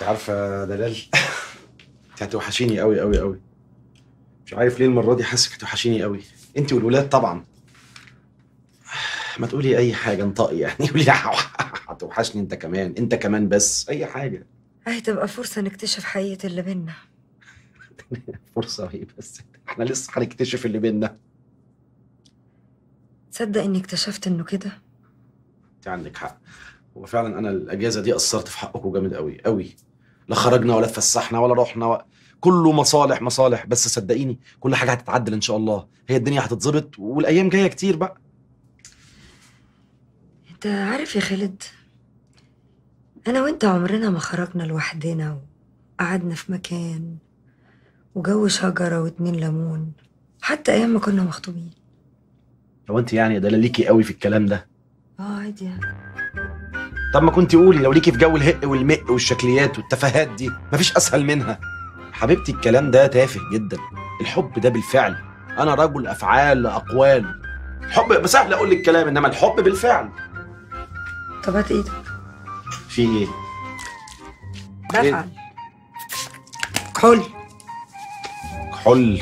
عارفه يا دلال انت هتوحشيني قوي قوي قوي مش عارف ليه المره دي حاسك هتوحشيني قوي انت والولاد طبعا ما تقولي اي حاجه انطقي يعني قولي هتوحشني انت كمان انت كمان بس اي حاجه هتبقى فرصة نكتشف حقيقة اللي بينا فرصه ايه بس احنا لسه هنكتشف اللي بينا تصدق اني اكتشفت انه كده انت عندك حق هو فعلا انا الاجازه دي قصرت في حقكم جامد قوي قوي لا خرجنا ولا اتفسحنا ولا رحنا و... كله مصالح مصالح بس صدقيني كل حاجه هتتعدل ان شاء الله هي الدنيا هتتظبط والايام جايه كتير بقى انت عارف يا خالد انا وانت عمرنا ما خرجنا لوحدنا وقعدنا في مكان وجو شجرة واتنين ليمون حتى ايام ما كنا مخطوبين لو انت يعني ده ليكي قوي في الكلام ده اه عادي يعني. طب ما كنت قولي لو ليكي في جو الهق والمق والشكليات والتفاهات دي مفيش اسهل منها حبيبتي الكلام ده تافه جدا الحب ده بالفعل انا رجل افعال اقوال الحب سهل اقول لك كلام انما الحب بالفعل طب هات ايدك في ايه بفعل كحول كحول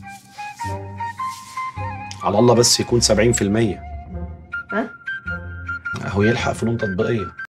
على الله بس يكون 70% ها هو يلحق فنون تطبيقيه